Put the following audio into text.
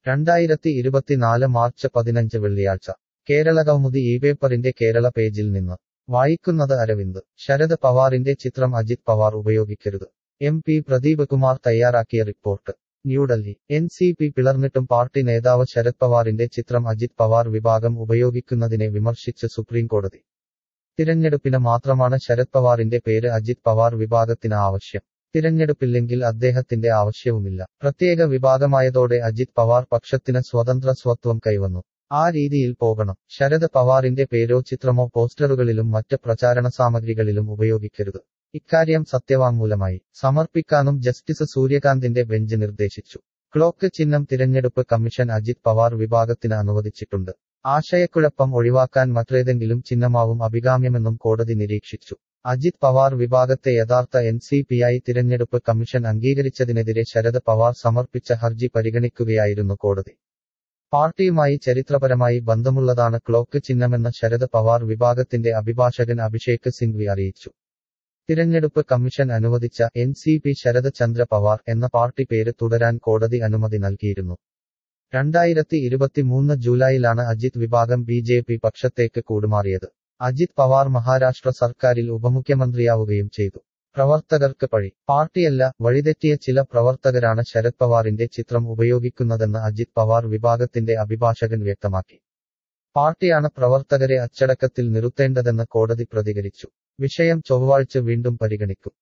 രണ്ടായിരത്തി ഇരുപത്തിനാല് മാർച്ച് പതിനഞ്ച് വെള്ളിയാഴ്ച കേരള കൗമുദി ഈ പേപ്പറിന്റെ കേരള പേജിൽ നിന്ന് വായിക്കുന്നത് അരവിന്ദ് ശരത് പവാറിന്റെ ചിത്രം അജിത് പവാർ ഉപയോഗിക്കരുത് എം പി പ്രദീപ് കുമാർ തയ്യാറാക്കിയ report New Delhi N C P പിളർന്നിട്ടും പാർട്ടി നേതാവ് ശരത് പവാറിന്റെ ചിത്രം അജിത് പവാർ വിഭാഗം ഉപയോഗിക്കുന്നതിനെ വിമർശിച്ച് സുപ്രീം കോടതി തിരഞ്ഞെടുപ്പിന് മാത്രമാണ് ശരത് പവാറിന്റെ പേര് അജിത് പവാർ വിഭാഗത്തിന് ആവശ്യം തിരഞ്ഞെടുപ്പില്ലെങ്കിൽ അദ്ദേഹത്തിന്റെ ആവശ്യവുമില്ല പ്രത്യേക വിഭാഗമായതോടെ അജിത് പവാർ പക്ഷത്തിന് സ്വതന്ത്ര സ്വത്വം കൈവന്നു ആ രീതിയിൽ പോകണം ശരത് പവാറിന്റെ പേരോ ചിത്രമോ പോസ്റ്ററുകളിലും മറ്റ് പ്രചാരണ സാമഗ്രികളിലും ഉപയോഗിക്കരുത് ഇക്കാര്യം സത്യവാങ്മൂലമായി സമർപ്പിക്കാനും ജസ്റ്റിസ് സൂര്യകാന്തിന്റെ ബെഞ്ച് നിർദ്ദേശിച്ചു ക്ലോക്ക് ചിഹ്നം തിരഞ്ഞെടുപ്പ് കമ്മീഷൻ അജിത് പവാർ വിഭാഗത്തിന് അനുവദിച്ചിട്ടുണ്ട് ആശയക്കുഴപ്പം ഒഴിവാക്കാൻ മറ്റേതെങ്കിലും ചിഹ്നമാവും അഭികാമ്യമെന്നും കോടതി നിരീക്ഷിച്ചു അജിത് പവാർ വിഭാഗത്തെ യഥാർത്ഥ എൻ സി പിയായി തിരഞ്ഞെടുപ്പ് കമ്മീഷൻ അംഗീകരിച്ചതിനെതിരെ ശരത് പവാർ സമർപ്പിച്ച ഹർജി പരിഗണിക്കുകയായിരുന്നു കോടതി പാർട്ടിയുമായി ചരിത്രപരമായി ബന്ധമുള്ളതാണ് ക്ലോക്ക് ചിഹ്നമെന്ന ശരത് പവാർ വിഭാഗത്തിന്റെ അഭിഭാഷകൻ അഭിഷേക് സിംഗ്വി അറിയിച്ചു തിരഞ്ഞെടുപ്പ് കമ്മീഷൻ അനുവദിച്ച N C P Sharad Chandra Pawar എന്ന പാർട്ടി പേര് തുടരാൻ കോടതി അനുമതി നൽകിയിരുന്നു രണ്ടായിരത്തി ഇരുപത്തിമൂന്ന് ജൂലൈയിലാണ് അജിത് വിഭാഗം ബി ജെ പി പക്ഷത്തേക്ക് കൂടുമാറിയത് അജിത് പവാർ മഹാരാഷ്ട്ര സർക്കാരിൽ ഉപമുഖ്യമന്ത്രിയാവുകയും ചെയ്തു പ്രവർത്തകർക്ക് പഴി പാർട്ടിയല്ല വഴിതെറ്റിയ ചില പ്രവർത്തകരാണ് ശരത് പവാറിന്റെ ചിത്രം ഉപയോഗിക്കുന്നതെന്ന് അജിത് പവാർ വിഭാഗത്തിന്റെ അഭിഭാഷകൻ വ്യക്തമാക്കി പാർട്ടിയാണ് പ്രവർത്തകരെ അച്ചടക്കത്തിൽ നിർത്തേണ്ടതെന്ന് കോടതി പ്രതികരിച്ചു വിഷയം ചൊവ്വാഴ്ച വീണ്ടും പരിഗണിക്കും